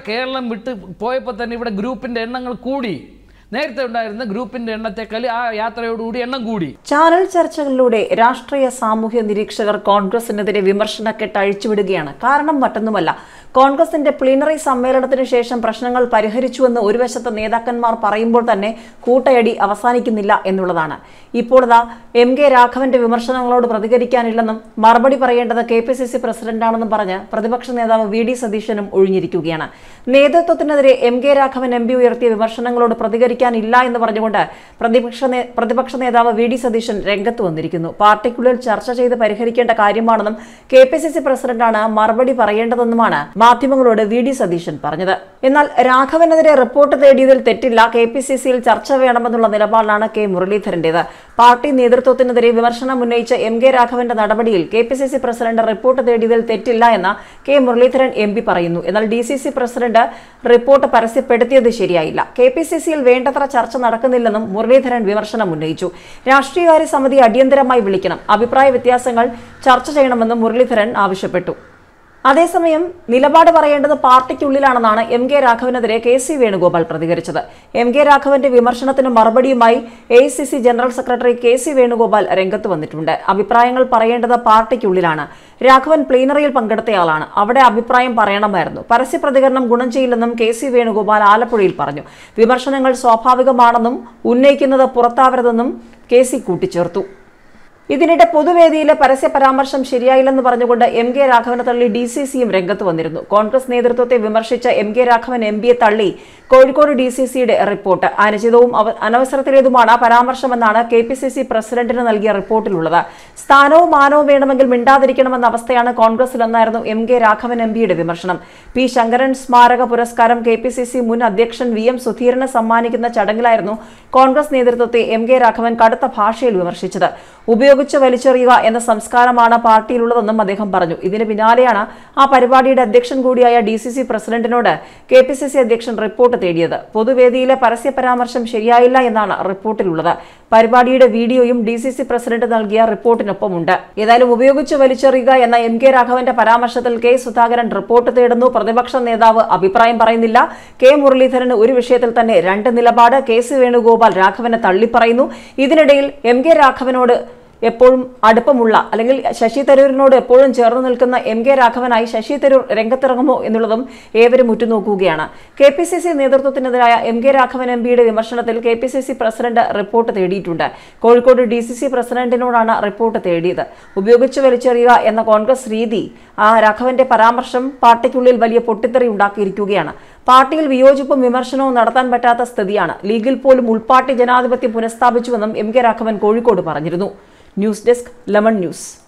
കേരളം വിട്ട് പോയപ്പോൾ തന്നെ ഇവിടെ ഗ്രൂപ്പിൻ്റെ എണ്ണങ്ങൾ കൂടി നേരത്തെ ഉണ്ടായിരുന്ന ഗ്രൂപ്പിൻ്റെ എണ്ണത്തെക്കാൾ ആ യാത്രയോടുകൂടി എണ്ണം കൂടി ചാനൽ ചർച്ചകളിലൂടെ രാഷ്ട്രീയ സാമൂഹ്യ നിരീക്ഷകർ കോൺഗ്രസിനെതിരെ വിമർശനക്കെട്ട് അഴിച്ചുവിടുകയാണ് കാരണം മറ്റൊന്നുമല്ല കോൺഗ്രസിന്റെ പ്ലീനറി സമ്മേളനത്തിന് ശേഷം പ്രശ്നങ്ങൾ പരിഹരിച്ചുവെന്ന് ഒരു വശത്ത് നേതാക്കന്മാർ പറയുമ്പോൾ തന്നെ കൂട്ടയടി അവസാനിക്കുന്നില്ല എന്നുള്ളതാണ് ഇപ്പോൾ ഇതാ എം കെ രാഘവന്റെ വിമർശനങ്ങളോട് പ്രതികരിക്കാനില്ലെന്നും മറുപടി പറയേണ്ടത് കെ പി സി സി പ്രസിഡന്റാണെന്നും പറഞ്ഞ് പ്രതിപക്ഷ നേതാവ് വി ഡി സതീശനും ഒഴിഞ്ഞിരിക്കുകയാണ് നേതൃത്വത്തിനെതിരെ M K Raghavan M P ഉയർത്തിയ വിമർശനങ്ങളോട് പ്രതികരിക്കാനില്ല എന്ന് പറഞ്ഞുകൊണ്ട് പ്രതിപക്ഷ നേ- പ്രതിപക്ഷ നേതാവ് വി ഡി സതീശൻ രംഗത്ത് വന്നിരിക്കുന്നു പാർട്ടിക്കുള്ളിൽ ചർച്ച ചെയ്ത് പരിഹരിക്കേണ്ട കാര്യമാണെന്നും കെ പി സി സി പ്രസിഡന്റാണ് മറുപടി പറയേണ്ടതെന്നുമാണ് മാധ്യമങ്ങളോട് വി ഡി സതീശൻ പറഞ്ഞത് എന്നാൽ രാഘവനെതിരെ റിപ്പോർട്ട് തേടിയതിൽ തെറ്റില്ല കെ പി സി സിയിൽ ചർച്ച വേണമെന്നുള്ള നിലപാടാണ് കെ മുരളീധരന്റേത് പാർട്ടി നേതൃത്വത്തിനെതിരെ വിമർശനം ഉന്നയിച്ച എം കെ രാഘവന്റെ നടപടിയിൽ K P C C president report തേടിയതിൽ തെറ്റില്ല എന്ന് കെ മുരളീധരൻ എം പി പറയുന്നു എന്നാൽ D C C president report പരസ്യപ്പെടുത്തിയത് ശരിയായില്ല കെ പി സി സിയിൽ വേണ്ടത്ര ചർച്ച നടക്കുന്നില്ലെന്നും മുരളീധരൻ വിമർശനം ഉന്നയിച്ചു രാഷ്ട്രീയകാര്യ സമിതി അടിയന്തരമായി വിളിക്കണം അഭിപ്രായ വ്യത്യാസങ്ങൾ ചർച്ച ചെയ്യണമെന്നും മുരളീധരൻ ആവശ്യപ്പെട്ടു അതേസമയം നിലപാട് പറയേണ്ടത് പാർട്ടിക്കുള്ളിലാണെന്നാണ് എം കെ രാഘവനെതിരെ കെ സി വേണുഗോപാൽ പ്രതികരിച്ചത് എം കെ രാഘവന്റെ വിമർശനത്തിന് മറുപടിയുമായി A general secretary K C Venugopal രംഗത്ത് വന്നിട്ടുണ്ട് അഭിപ്രായങ്ങൾ പറയേണ്ടത് പാർട്ടിക്കുള്ളിലാണ് രാഘവൻ പ്ലീനറിയിൽ പങ്കെടുത്തയാളാണ് അവിടെ അഭിപ്രായം പറയണമായിരുന്നു പരസ്യ പ്രതികരണം ഗുണം ചെയ്യില്ലെന്നും കെ സി വേണുഗോപാൽ ആലപ്പുഴയിൽ പറഞ്ഞു വിമർശനങ്ങൾ സ്വാഭാവികമാണെന്നും ഉന്നയിക്കുന്നത് പുറത്താവരുതെന്നും കെ സി കൂട്ടിച്ചേർത്തു ഇതിനിടെ പൊതുവേദിയിലെ പരസ്യ പരാമർശം ശരിയായില്ലെന്ന് പറഞ്ഞുകൊണ്ട് എം കെ രാഘവനെ തള്ളി ഡി സി സിയും രംഗത്ത് വന്നിരുന്നു കോൺഗ്രസ് നേതൃത്വത്തെ വിമർശിച്ച എം കെ രാഘവൻ എം പിയെ തള്ളി കോഴിക്കോട് ഡി സി സിയുടെ റിപ്പോർട്ട് അനുചിതവും അവ- അനവസരത്തിലേതുമാണ് പരാമർശമെന്നാണ് കെ പി സി സി പ്രസിഡന്റിന് നൽകിയ റിപ്പോർട്ടിലുള്ളത് സ്ഥാനവും മാനവും വേണമെങ്കിൽ മിണ്ടാതിരിക്കണമെന്ന അവസ്ഥയാണ് കോൺഗ്രസിലെന്നായിരുന്നു എം കെ രാഘവൻ എം പിയുടെ വിമർശനം പി ശങ്കരൻ സ്മാരക പുരസ്കാരം കെ പി സി സി മുൻ അധ്യക്ഷൻ വി എം സുധീരന് സമ്മാനിക്കുന്ന ചടങ്ങിലായിരുന്നു കോൺഗ്രസ് നേതൃത്വത്തെ എം കെ രാഘവൻ കടുത്ത ഭാഷയിൽ വിമർശിച്ചത് ഉപയോഗിച്ച് വലിച്ചെറിയുക എന്ന സംസ്കാരമാണ് പാർട്ടിയിലുള്ളതെന്നും അദ്ദേഹം പറഞ്ഞു ഇതിന് പിന്നാലെയാണ് ആ പരിപാടിയുടെ അധ്യക്ഷൻ കൂടിയായ ഡി സി സി പ്രസിഡന്റിനോട് കെ പി സി സി അധ്യക്ഷൻ റിപ്പോർട്ട് തേടിയത് പൊതുവേദിയിലെ പരസ്യ പരാമർശം ശരിയായില്ല എന്നാണ് റിപ്പോർട്ടിലുള്ളത് പരിപാടിയുടെ വീഡിയോയും ഡി സി സി പ്രസിഡന്റ് നൽകിയ റിപ്പോർട്ടിനൊപ്പമുണ്ട് ഏതായാലും ഉപയോഗിച്ച് വലിച്ചെറിയുക എന്ന എം കെ രാഘവന്റെ പരാമർശത്തിൽ കെ സുധാകരൻ റിപ്പോർട്ട് തേടുന്നു പ്രതിപക്ഷ നേതാവ് അഭിപ്രായം പറയുന്നില്ല കെ മുരളീധരന് ഒരു വിഷയത്തിൽ തന്നെ രണ്ട് നിലപാട് കെ സി വേണുഗോപാൽ രാഘവനെ തള്ളിപ്പറയുന്നു ഇതിനിടയിൽ എം കെ രാഘവനോട് എപ്പോഴും അടുപ്പമുള്ള അല്ലെങ്കിൽ ശശി തരൂരിനോട് എപ്പോഴും ചേർന്ന് നിൽക്കുന്ന എം കെ രാഘവനായി ശശി തരൂർ രംഗത്തിറങ്ങുമോ എന്നുള്ളതും ഏവരും ഉറ്റുനോക്കുകയാണ് കെ പി സി സി നേതൃത്വത്തിനെതിരായ എം കെ രാഘവൻ എം പിയുടെ വിമർശനത്തിൽ K P C C president report തേടിയിട്ടുണ്ട് കോഴിക്കോട് ഡി സി സി പ്രസിഡന്റിനോടാണ് റിപ്പോർട്ട് തേടിയത് ഉപയോഗിച്ച് വലിച്ചെറിയുക എന്ന കോൺഗ്രസ് രീതി ആ രാഘവന്റെ പരാമർശം പാർട്ടിക്കുള്ളിൽ വലിയ പൊട്ടിത്തെറി ഉണ്ടാക്കിയിരിക്കുകയാണ് പാർട്ടിയിൽ വിയോജിപ്പും വിമർശനവും നടത്താൻ പറ്റാത്ത സ്ഥിതിയാണ് ലീഗിൽ പോലും ഉൾപാർട്ടി ജനാധിപത്യം പുനഃസ്ഥാപിച്ചുവെന്നും എം കെ രാഘവൻ കോഴിക്കോട് പറഞ്ഞിരുന്നു ന്യൂസ് ഡെസ്ക് ലെമൺ ന്യൂസ്